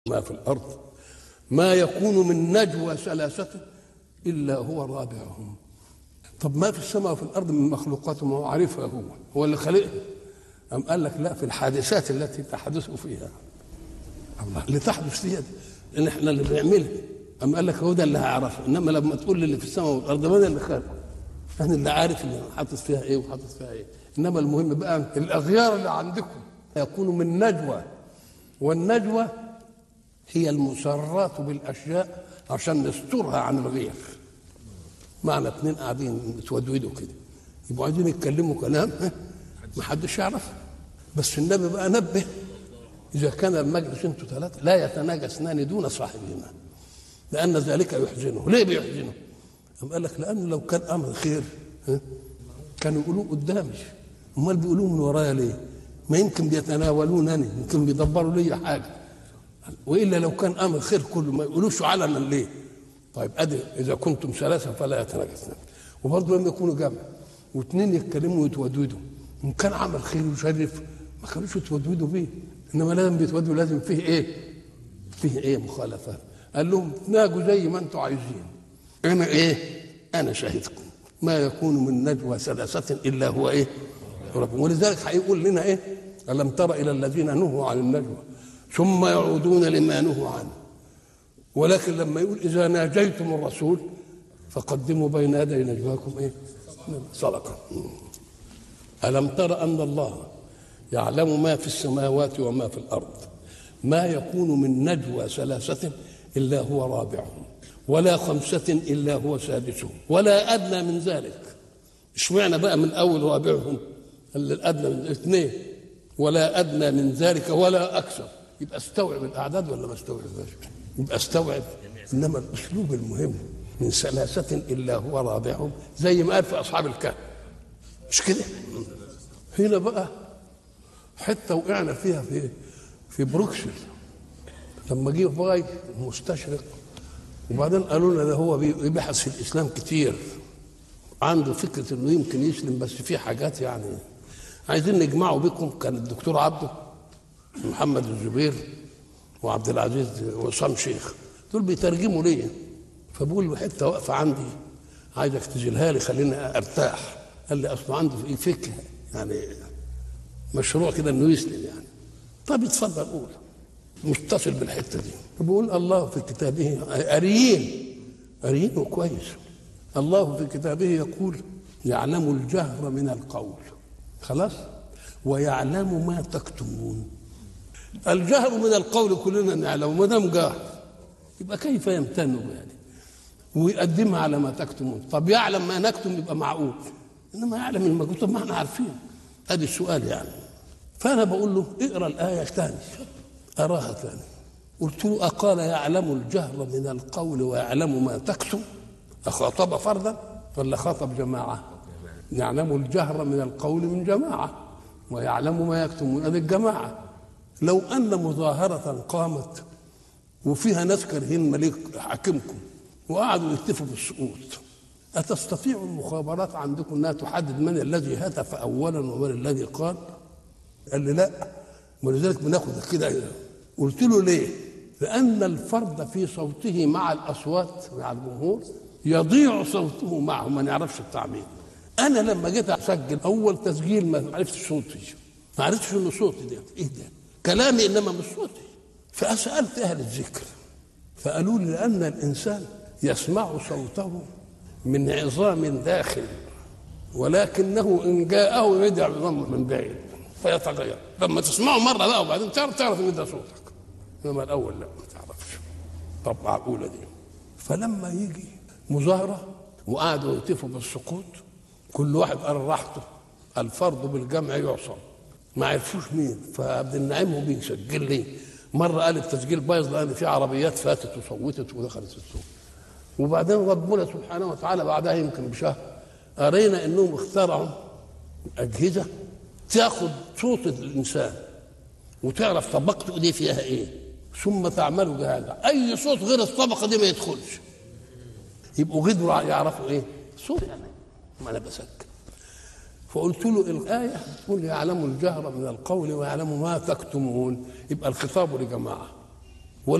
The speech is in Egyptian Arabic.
ما في الأرض ما يكون من نجوى ثلاثة إلا هو رابعهم طب ما في السماء وفي الأرض من مخلوقات ما هو عارفها هو هو اللي خلقها أم قال لك لا في الحادثات التي تحدث فيها الله اللي تحدث فيها دي لأن احنا اللي بنعملها أم قال لك هو ده اللي هيعرفه إنما لما تقول لي اللي في السماء والأرض ما ده اللي خلقه أنا اللي عارف اللي حاطط فيها إيه وحاطط فيها إيه إنما المهم بقى الأغيار اللي عندكم يكون من نجوى والنجوى هي المسرات بالاشياء عشان نسترها عن الغير معنى اتنين قاعدين يتودودوا كده يبقوا عايزين يتكلموا كلام ها؟ ما حدش يعرف بس النبي بقى نبه اذا كان المجلس انتوا ثلاثه لا يتناجى اثنان دون صاحبهما لان ذلك يحزنه ليه بيحزنه؟ أم قال لك لانه لو كان امر خير ها؟ كانوا يقولوه قدامي امال بيقولوه من ورايا ليه؟ ما يمكن بيتناولونني يمكن بيدبروا لي حاجه والا لو كان امر خير كله ما يقولوش علنا ليه؟ طيب ادي اذا كنتم ثلاثه فلا يتناجى اثنان وبرضه لما يكونوا جمع واثنين يتكلموا ويتودودوا ان كان عمل خير ويشرف ما كانوش يتودودوا بيه انما لازم بيتودوا لازم فيه ايه؟ فيه ايه مخالفات قال لهم تناجوا زي ما انتم عايزين انا ايه؟ انا شاهدكم ما يكون من نجوى ثلاثه الا هو ايه؟ رب ولذلك هيقول لنا ايه؟ الم تر الى الذين نهوا عن النجوى ثم يعودون لما نهوا عنه ولكن لما يقول اذا ناجيتم الرسول فقدموا بين يدي نجواكم ايه؟ صدقه الم تر ان الله يعلم ما في السماوات وما في الارض ما يكون من نجوى ثلاثه الا هو رابعهم ولا خمسه الا هو سادسهم ولا ادنى من ذلك اشمعنى بقى من اول رابعهم الادنى من اثنين ولا ادنى من ذلك ولا اكثر يبقى استوعب الاعداد ولا ما استوعبهاش يبقى استوعب انما الاسلوب المهم من ثلاثه الا هو رابعهم زي ما قال في اصحاب الكهف مش كده هنا بقى حته وقعنا فيها في في بروكسل لما جه باي مستشرق وبعدين قالوا لنا ده هو بيبحث في الاسلام كتير عنده فكره انه يمكن يسلم بس في حاجات يعني عايزين نجمعه بكم كان الدكتور عبده محمد الزبير وعبد العزيز وسام شيخ دول بيترجموا ليا فبقول له حته واقفه عندي عايزك تجيلها لي خليني ارتاح قال لي اصله عنده في فكره يعني مشروع كده انه يسلم يعني طب اتفضل قول متصل بالحته دي بقول الله في كتابه قاريين قاريين وكويس الله في كتابه يقول يعلم الجهر من القول خلاص ويعلم ما تكتمون الجهر من القول كلنا نعلم ما دام جاهر يبقى كيف يمتن يعني ويقدمها على ما تكتمون طب يعلم ما نكتم يبقى معقول انما يعلم المكتوب طب ما احنا عارفين ادي السؤال يعني فانا بقول له اقرا الايه ثاني اراها ثاني قلت له اقال يعلم الجهر من القول ويعلم ما تكتم اخاطب فردا ولا خاطب جماعه يعلم الجهر من القول من جماعه ويعلم ما يكتم هذه الجماعه لو ان مظاهره قامت وفيها ناس كارهين مليك حاكمكم وقعدوا يتفقوا بالسقوط أتستطيع المخابرات عندكم أنها تحدد من الذي هتف أولا ومن الذي قال؟ قال لي لا ولذلك بناخد كده قلت له ليه؟ لأن الفرد في صوته مع الأصوات مع الجمهور يضيع صوته معه ما نعرفش التعبير أنا لما جيت أسجل أول تسجيل ما عرفتش صوتي ما عرفتش إنه صوتي ده إيه ده؟ كلامي إنما مش صوتي فسألت أهل الذكر فقالوا لي لأن الإنسان يسمع صوته من عظام داخل ولكنه إن جاءه يدع عظام من بعيد فيتغير لما تسمعه مرة بقى وبعدين تعرف تعرف إن ده صوتك إنما الأول لا ما تعرفش طب معقولة دي فلما يجي مظاهرة وقعدوا يهتفوا بالسقوط كل واحد قال راحته الفرض بالجمع يعصم ما عرفوش مين فعبد النعيم هو بيسجل لي مره قال التسجيل بايظ لان في عربيات فاتت وصوتت ودخلت السوق وبعدين ربنا سبحانه وتعالى بعدها يمكن بشهر قرينا انهم اخترعوا اجهزه تاخذ صوت الانسان وتعرف طبقته دي فيها ايه ثم تعملوا بهذا اي صوت غير الطبقه دي ما يدخلش يبقوا قدروا يعرفوا ايه صوت يعني ما انا بسجل فقلت له الآية تقول يعلم الجهر من القول ويعلم ما تكتمون يبقى الخطاب لجماعة